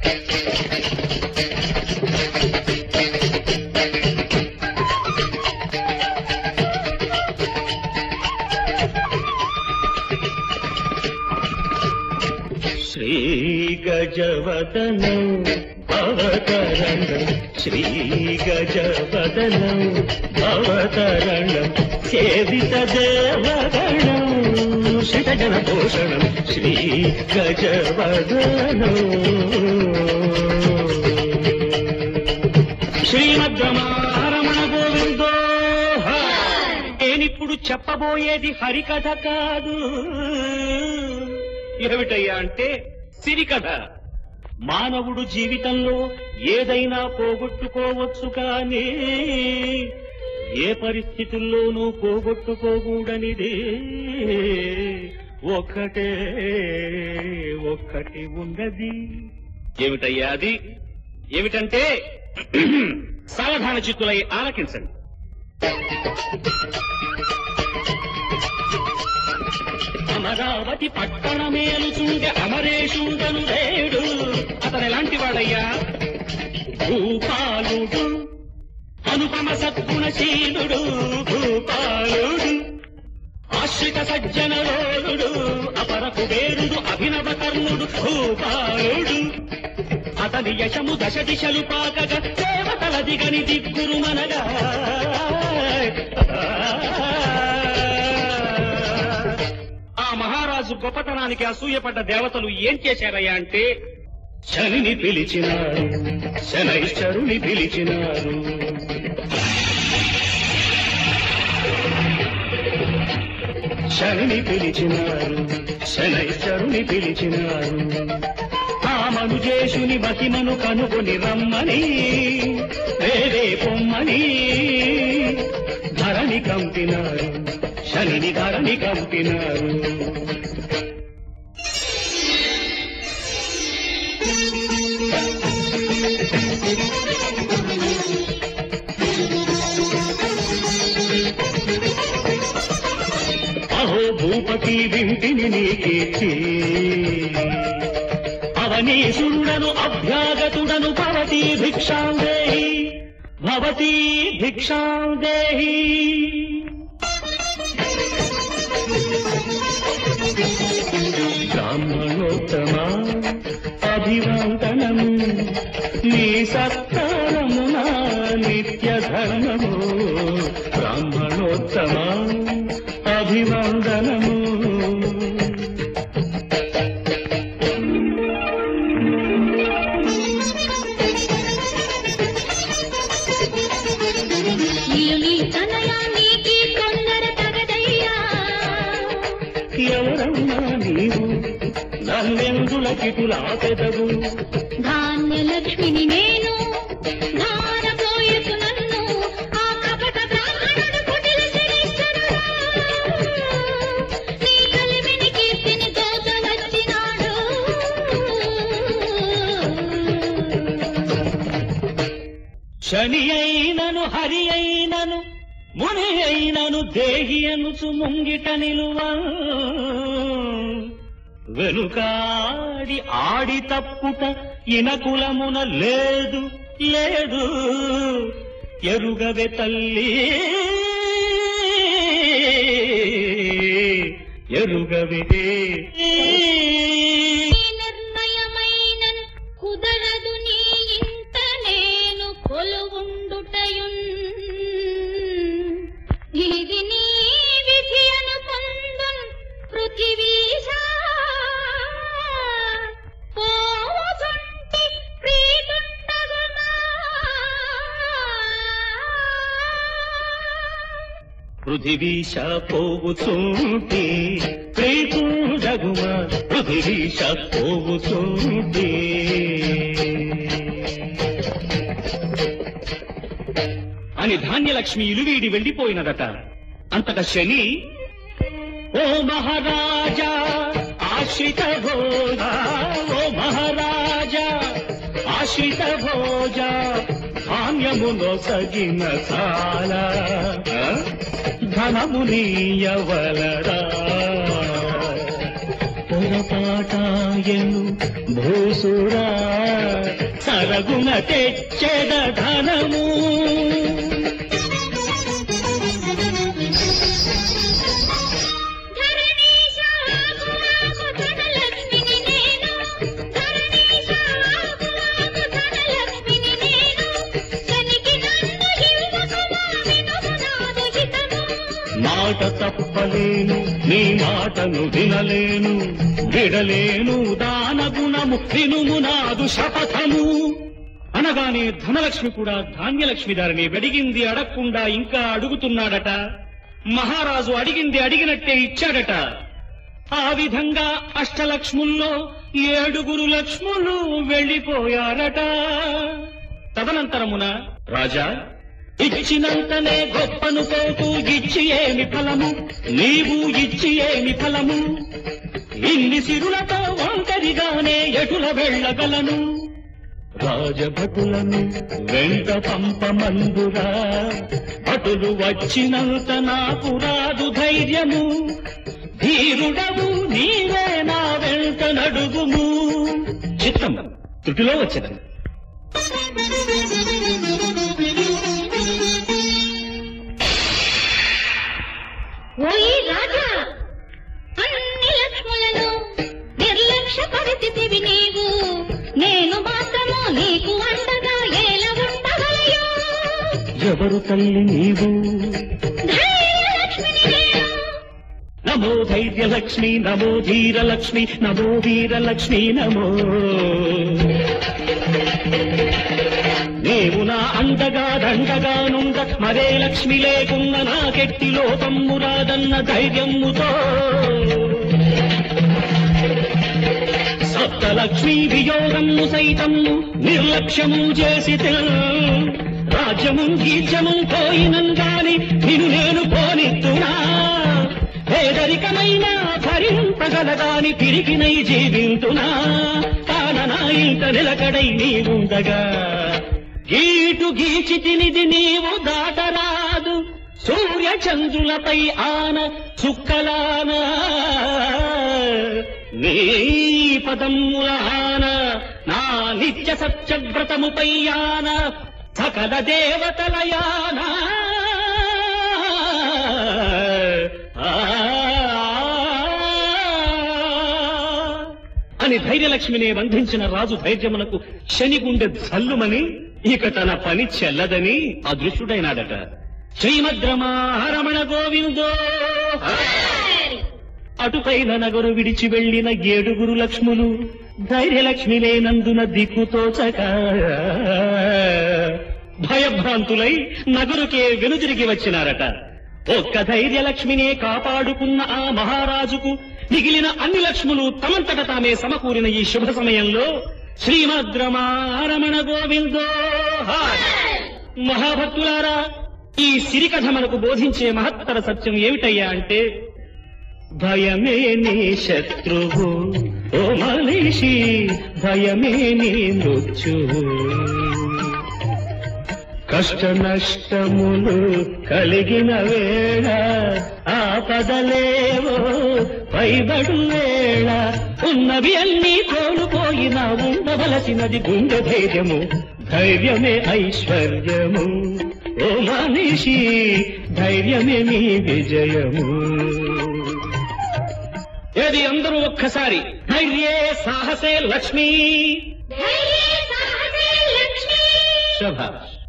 శ్రీగజవదనం భవతరణం శ్రీగజవదనం భవతరణం సేవిత దేవగణం శితజన పోషణం శ్రీగజవదనం శ్రీమద్రమారమణ గోవిందో నేనిప్పుడు చెప్పబోయేది హరికథ కాదు ఏమిటయ్యా అంటే సిరికథ మానవుడు జీవితంలో ఏదైనా పోగొట్టుకోవచ్చు కానీ ఏ పరిస్థితుల్లోనూ పోగొట్టుకోకూడనిదే ఒక్కటే ఒక్కటి ఉన్నది ఏమిటయ్యా అది ఏమిటంటే సావధాన చిత్తులై ఆలకించండి అమరావతి పట్టణమేలు చూడే అమరేశుండను లేడు అతను ఎలాంటి వాడయ్యా భూపాలుడు అనుపమ సద్గుణశీలుడు భూపాలుడు ఆశ్రిత సజ్జనలోలుడు అపర కుబేరుడు అభినవ కర్ణుడు భూపాలుడు అతని యశము దశ దిశలు పాకగా దేవతల దిగని దిగ్గురు మనగా ఆ మహారాజు గొప్పతనానికి అసూయపడ్డ దేవతలు ఏం చేశారయ్యా అంటే శనిని పిలిచినారు శనైశ్వరుని పిలిచినారు శనిని పిలిచినారు శనైశ్వరుని పిలిచినారు ఆ మనుజేషుని మహిమను కనుగొని రమ్మని వేరే పొమ్మని ధరణి కంపినారు శనిని ధరణి కంపినారు అహో భూపతి వింటిని నీకీర్తి అవనీసుడను అభ్యాగతుడను భవతి భిక్షాం దేహి భవతి భిక్షాం దేహి బ్రాహ్మణోత్తమా అభివందనము నీ సత్కారమున నిత్య ధర్మము బ్రాహ్మణోత్తమా అభివందనము నీలు నీ తనయా నీకి కొందర తగదయ్యా ఎవరమ్మా నీవు నన్నెందుల కిటులా పెదవు ధాన్యలక్ష్మిని నేను ధారపోయకు నన్ను ఆ కపట బ్రాహ్మణుడు కుటిల శరీశ్వరుడా నీ కలిమిని కీర్తిని దోచ వచ్చినాడు శని అయినను హరి అయినను ముని అయినను దేహి అనుచు ముంగిట నిలువ వెనుకాడి ఆడి తప్పుట ఇనకులమున లేదు లేదు ఎరుగవే తల్లి ఎరుగవే నీ నిర్ణయమైనన్ కుదరదు నీ ఇంట నేను కొలువుండుటయున్ ఇది నీ విధి అనుకొందున్ పృథివీశా పోవుచుంటి ప్రీతుండగునా పృథివీశ పోవుతుంటే ప్రేతుండగుమా పృథివీశ పోవుతుంటే అని ధాన్యలక్ష్మి ఇలువీడి వెళ్ళిపోయినదట అంతట శని ఓ మహారాజా ఆశ్రిత భోజ ఓ మహారాజా ఆశ్రిత భోజ ధాన్యములో సగిన కాల ధనమునీయవలరా పొరపాటాయను భూసురా పరగున తెచ్చెద ధనము ధరణీశ ఆకు ఆకు ధనలక్ష్మిని నేను ధరణీశ ఆకు ఆకు ధనలక్ష్మిని నేను కనికి నన్ను హింసకుమా వినుము నాదు హితము మాట తప్పలేను నీ మాటను వినలేను విడలేను దాన గుణము వినుము నాదు శపథము అనగానే ధనలక్ష్మి కూడా ధాన్యలక్ష్మి దారిని వెడిగింది అడగకుండా ఇంకా అడుగుతున్నాడట మహారాజు అడిగింది అడిగినట్టే ఇచ్చాడట ఆ విధంగా అష్టలక్ష్ముల్లో ఏడుగురు లక్ష్ములు వెళ్లిపోయారట తదనంతరమున రాజా ఇచ్చినంతనే గొప్పను పోతూ ఇచ్చి ఏమి ఫలము నీవు ఇచ్చి ఏమి ఫలము ఇన్ని సిరులతో ఒంటరిగానే ఎటుల వెళ్ళగలను రాజభటులను వెంట పంపమందురా భటులు వచ్చినంత నాకు రాదు ధైర్యము ధీరుడవు నీవే నా వెంట నడుగుము చిత్తం త్రుటిలో వచ్చేదని ఓయి రాజా అన్ని లక్ష్ములను నిర్లక్ష్య పరిస్థితివి నీవు నేను మాత్రము నీకు అండగా ఏల ఉండగలయో ఎవరు తల్లి నీవు ధైర్యలక్ష్మిని నేను నమో ధైర్యలక్ష్మి నమో ధీరలక్ష్మి నమో వీరలక్ష్మి నమో నీవు నా అండగా దండగా నుండ మరే లక్ష్మి లేకున్న నాకెట్టి లోపమ్ము రాదన్న ధైర్యముతో సప్తలక్ష్మి వియోగము సైతము నిర్లక్ష్యము చేసి రాజ్యము గీజ్యము పోయినంగాని నిన్ను నేను పోనిత్తునా పేదరికమైన భరింపగలదాని తిరిగినై జీవింతునా కాననా ఇంత నిలకడై నీవుండగా గీటు గీచి తినిది నీవు దాటరాదు సూర్య చంద్రులపై ఆన చుక్కలాన నీ పదముల ఆన నా నిత్య సత్యవ్రతముపై ఆన సకల దేవతలయాన అని ధైర్యలక్ష్మిని బంధించిన రాజు ధైర్యమునకు శని గుండె జల్లుమని ఇక తన పని చెల్లదని అదృష్టుడైనాడట శ్రీమద్రమారమణ గోవిందో అటుపైన నగరు విడిచి వెళ్లిన ఏడుగురు లక్ష్ములు ధైర్యలక్ష్మి లేనందున దిక్కుతోచక భయభ్రాంతులై నగరుకే వెనుదిరిగి వచ్చినారట ఒక్క ధైర్యలక్ష్మినే కాపాడుకున్న ఆ మహారాజుకు మిగిలిన అన్ని లక్ష్ములు తమంతట తామే సమకూరిన ఈ శుభ సమయంలో శ్రీమద్రమారమణ గోవిందో హాయ్. మహాభక్తులారా ఈ సిరికథ మనకు బోధించే మహత్తర సత్యం ఏమిటయ్యా అంటే భయమే నీ శత్రువు ఓ మనిషి భయమే నీ మృత్యువు కష్ట నష్టములు కలిగిన వేళ ఆపదలేవో పైబడు వేళ ఉన్నవి అన్నీ కోల్పోయినా ఉండవలసినది గుండె ధైర్యము ధైర్యమే ఐశ్వర్యము ఓ మనిషి ధైర్యమే మీ విజయము ఏది అందరూ ఒక్కసారి ధైర్యే సాహసే లక్ష్మి ధైర్యే సాహసే లక్ష్మి శభాష్